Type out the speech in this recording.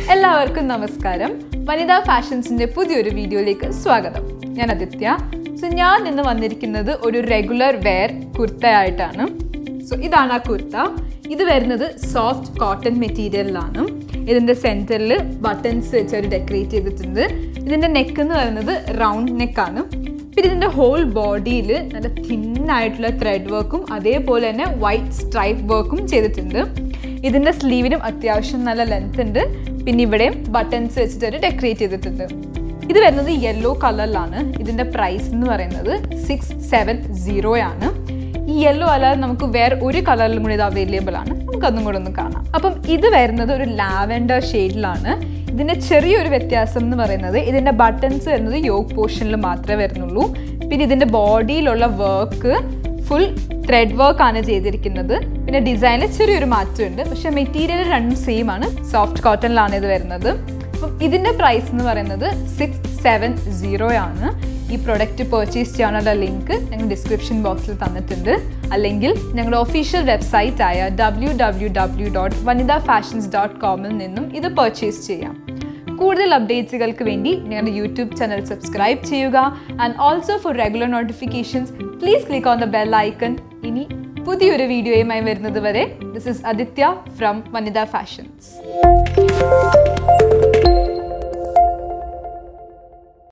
എല്ലാവർക്കും നമസ്കാരം വനിതാ ഫാഷൻസിന്റെ പുതിയൊരു വീഡിയോയിലേക്ക് സ്വാഗതം ഞാൻ ആദിത്യ സോ ഞാൻ ഇന്ന് വന്നിരിക്കുന്നത് ഒരു റെഗുലർ വെയർ കുർത്തയായിട്ടാണ് സോ ഇതാണ് ആ കുർത്ത ഇത് വരുന്നത് സോഫ്റ്റ് കോട്ടൺ മെറ്റീരിയലിലാണ് ഇതിൻ്റെ സെൻറ്ററിൽ ബട്ടൺസ് വെച്ച് അവർ ഡെക്കറേറ്റ് ചെയ്തിട്ടുണ്ട് ഇതിൻ്റെ നെക്ക് എന്ന് പറയുന്നത് റൗണ്ട് നെക്കാണ് പിന്നെ ഇതിൻ്റെ ഹോൾ ബോഡിയിൽ നല്ല തിന്നായിട്ടുള്ള ത്രെഡ് വർക്കും അതേപോലെ തന്നെ വൈറ്റ് സ്ട്രൈപ്പ് വർക്കും ചെയ്തിട്ടുണ്ട് ഇതിൻ്റെ സ്ലീവിനും അത്യാവശ്യം നല്ല ലെങ്ത് ഉണ്ട് പിന്നെ ഇവിടെയും ബട്ടൺസ് വെച്ചിട്ട് ഒരു ഡെക്കറേറ്റ് ചെയ്തിട്ടുണ്ട് ഇത് വരുന്നത് യെല്ലോ കളറിലാണ് ഇതിൻ്റെ പ്രൈസ് എന്ന് പറയുന്നത് സിക്സ് സെവൻ സീറോ ആണ് ഈ യെല്ലോ അല്ലാതെ നമുക്ക് വേറെ ഒരു കളറിലും കൂടി ഇത് അവൈലബിൾ ആണ് നമുക്ക് അതും കൂടെ ഒന്ന് കാണാം അപ്പം ഇത് വരുന്നത് ഒരു ലാവൻഡർ ഷെയ്ഡിലാണ് ഇതിൻ്റെ ചെറിയൊരു വ്യത്യാസം എന്ന് പറയുന്നത് ഇതിൻ്റെ ബട്ടൺസ് വരുന്നത് യോഗ് പോർഷനിൽ മാത്രമേ വരുന്നുള്ളൂ പിന്നെ ഇതിൻ്റെ ബോഡിയിലുള്ള വർക്ക് ഫുൾ ത്രെഡ് വർക്ക് ആണ് ചെയ്തിരിക്കുന്നത് പിന്നെ ഡിസൈനിൽ ചെറിയൊരു മാറ്റമുണ്ട് പക്ഷെ മെറ്റീരിയൽ രണ്ടും സെയിം ആണ് സോഫ്റ്റ് കോട്ടണിലാണ് ഇത് വരുന്നത് അപ്പം ഇതിൻ്റെ പ്രൈസ് എന്ന് പറയുന്നത് സിക്സ് സെവൻ സീറോ ആണ് ഈ പ്രൊഡക്റ്റ് പർച്ചേസ് ചെയ്യാനുള്ള ലിങ്ക് ഞങ്ങൾ ഡിസ്ക്രിപ്ഷൻ ബോക്സിൽ തന്നിട്ടുണ്ട് അല്ലെങ്കിൽ ഞങ്ങളുടെ ഒഫീഷ്യൽ വെബ്സൈറ്റ് ആയ W W W dot Vanitha fashions dot കോമിൽ നിന്നും ഇത് പർച്ചേസ് ചെയ്യാം കൂടുതൽ അപ്ഡേറ്റ്സുകൾക്ക് വേണ്ടി ഞങ്ങളുടെ യൂട്യൂബ് ചാനൽ സബ്സ്ക്രൈബ് ചെയ്യുക and also for regular notifications please click on the bell icon ഇനി പുതിയൊരു വീഡിയോയുമായി വരുന്നത് വരെ this is Aditya from Vanitha fashions